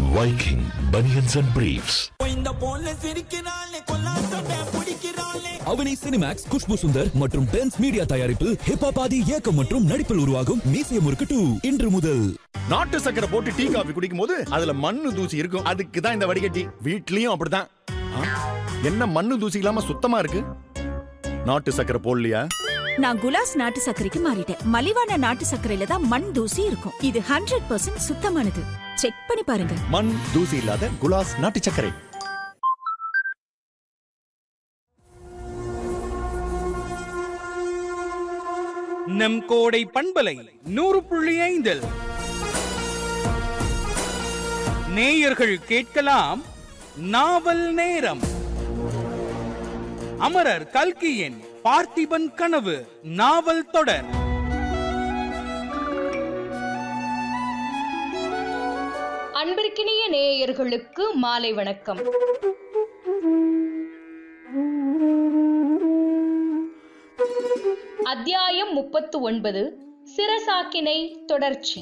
Viking Bunions and Briefs. இந்த போன்ல சிரிக்கிறாளே கொல்லாசட்ட பிடிக்கிறாளே அவனி சினிமேக்ஸ் குஷ்பு சுந்தர் மற்றும் டென்ஸ் மீடியா தயாரிப்பில் ஹிப்ஹாப் ஆதி இயக்கம் மற்றும் நடிப்பில் உருவாகும் மீசிய முறுக்கு டூ இன்று முதல் நாட்டு சக்கரை போட்டு டீ காபி குடிக்கும் போது அதுல மண்ணு தூசி இருக்கும் அதுக்கு தான் இந்த வடிகட்டி வீட்லயும் அப்படிதான் ஆ, என்ன மண்ணு தூசி இல்லாம சுத்தமா இருக்கு நாட்டு சக்கரை போடலையா நான் குலாஸ் நாட்டு சர்க்கரைக்கு மாறிட்டேன் மலிவான நாட்டு சர்க்கரையில தான் மண் தூசி இருக்கும் இது ஹண்ட்ரட் பர்சன்ட் சுத்தமானது செக் பண்ணி பாருங்க மண் தூசி இல்லாத குலாஸ் நாட்டு சர்க்கரை நம் கோடை பண்பலை நூறு புள்ளி ஐந்தில் நேயர்கள் கேட்கலாம் நாவல் நேரம் அமரர் கல்கியின் பார்த்திபன் கனவு நாவல் தொடர் அன்பிற்கினிய நேயர்களுக்கு மாலை வணக்கம் அத்தியாயம் முப்பத்து ஒன்பது சிரசாக்கினை தொடர்ச்சி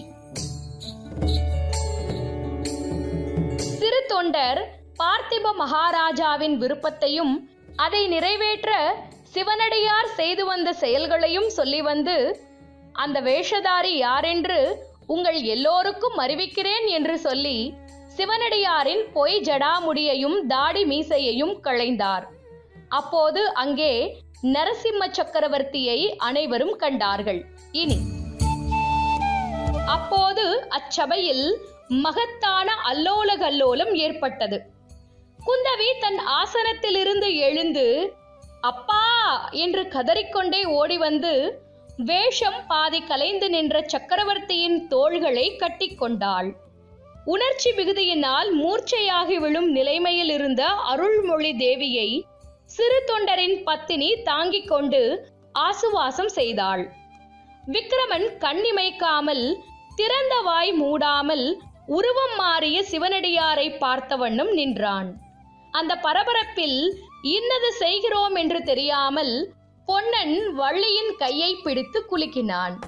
சிறு தொண்டர் பார்த்திப மகாராஜாவின் விருப்பத்தையும் அதை நிறைவேற்ற சிவனடியார் செய்து வந்த செயல்களையும் சொல்லி வந்து அந்த வேஷதாரி யாரென்று உங்கள் எல்லோருக்கும் அறிவிக்கிறேன் என்று சொல்லி சிவனடியாரின் பொய் ஜடாமுடியையும் தாடி மீசையையும் களைந்தார் அப்போது அங்கே நரசிம்ம சக்கரவர்த்தியை அனைவரும் கண்டார்கள் இனி அப்போது அச்சபையில் மகத்தான அல்லோல கல்லோலம் ஏற்பட்டது குந்தவி தன் ஆசனத்திலிருந்து எழுந்து அப்பா என்று கதறிக்கொண்டே ஓடி வந்து வேஷம் பாதி கலைந்து நின்ற சக்கரவர்த்தியின் தோள்களை கட்டிக்கொண்டாள் உணர்ச்சி மிகுதியினால் மூர்ச்சையாகி விழும் நிலைமையில் இருந்த அருள்மொழி தேவியை சிறு தொண்டரின் பத்தினி தாங்கிக் கொண்டு ஆசுவாசம் செய்தாள் விக்ரமன் கண்ணிமைக்காமல் திறந்த வாய் மூடாமல் உருவம் மாறிய சிவனடியாரை பார்த்த வண்ணம் நின்றான் அந்த பரபரப்பில் இன்னது செய்கிறோம் என்று தெரியாமல் பொன்னன் வள்ளியின் கையை பிடித்து குலுக்கினான்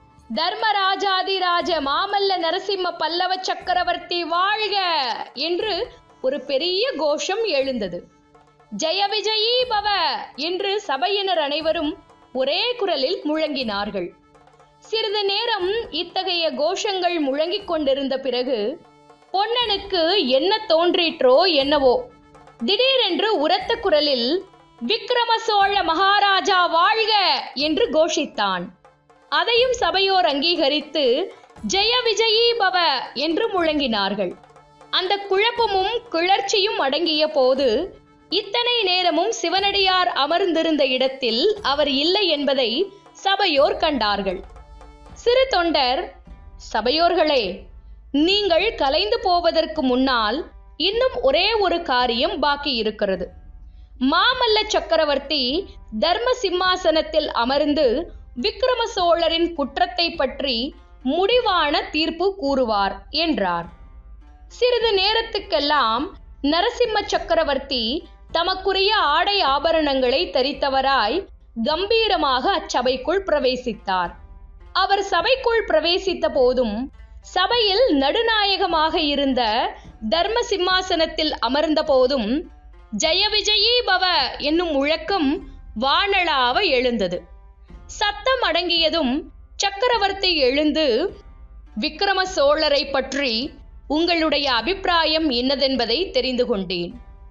தர்மராஜாதிராஜ மாமல்ல நரசிம்ம பல்லவ சக்கரவர்த்தி வாழ்க என்று ஒரு பெரிய கோஷம் எழுந்தது ஜெய விஜயீ பவ என்று சபையினர் அனைவரும் ஒரே குரலில் முழங்கினார்கள் சிறிது நேரம் இத்தகைய கோஷங்கள் முழங்கிக் கொண்டிருந்த பிறகு பொன்னனுக்கு என்ன தோன்றிற்றோ என்னவோ திடீரென்று உரத்த குரலில் விக்ரம சோழ மகாராஜா வாழ்க என்று கோஷித்தான் அதையும் சபையோர் அங்கீகரித்து ஜெய விஜயீ பவ என்று முழங்கினார்கள் அந்த குழப்பமும் கிளர்ச்சியும் அடங்கிய போது இத்தனை நேரமும் சிவனடியார் அமர்ந்திருந்த இடத்தில் அவர் இல்லை என்பதை சபையோர் கண்டார்கள் சிறு தொண்டர் சபையோர்களே நீங்கள் கலைந்து போவதற்கு முன்னால் இன்னும் ஒரே ஒரு காரியம் பாக்கி இருக்கிறது மாமல்ல சக்கரவர்த்தி தர்ம சிம்மாசனத்தில் அமர்ந்து விக்ரம சோழரின் குற்றத்தை பற்றி முடிவான தீர்ப்பு கூறுவார் என்றார் சிறிது நேரத்துக்கெல்லாம் நரசிம்ம சக்கரவர்த்தி தமக்குரிய ஆடை ஆபரணங்களை தரித்தவராய் கம்பீரமாக அச்சபைக்குள் பிரவேசித்தார் அவர் சபைக்குள் பிரவேசித்த போதும் சபையில் நடுநாயகமாக இருந்த தர்ம சிம்மாசனத்தில் அமர்ந்த போதும் ஜெய விஜயீ பவ என்னும் முழக்கம் வானளாவ எழுந்தது சத்தம் அடங்கியதும் சக்கரவர்த்தி எழுந்து விக்ரம சோழரை பற்றி உங்களுடைய அபிப்பிராயம் என்னதென்பதை தெரிந்து கொண்டேன்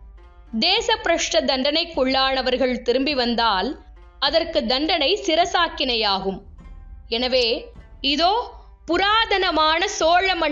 தேச பிரஷ்ட தண்டனைக்குள்ளானவர்கள் திரும்பி வந்தால் அதற்கு தண்டனை சிரசாக்கினையாகும் எனவே இதோ புராதனமான சோழ மன்னர்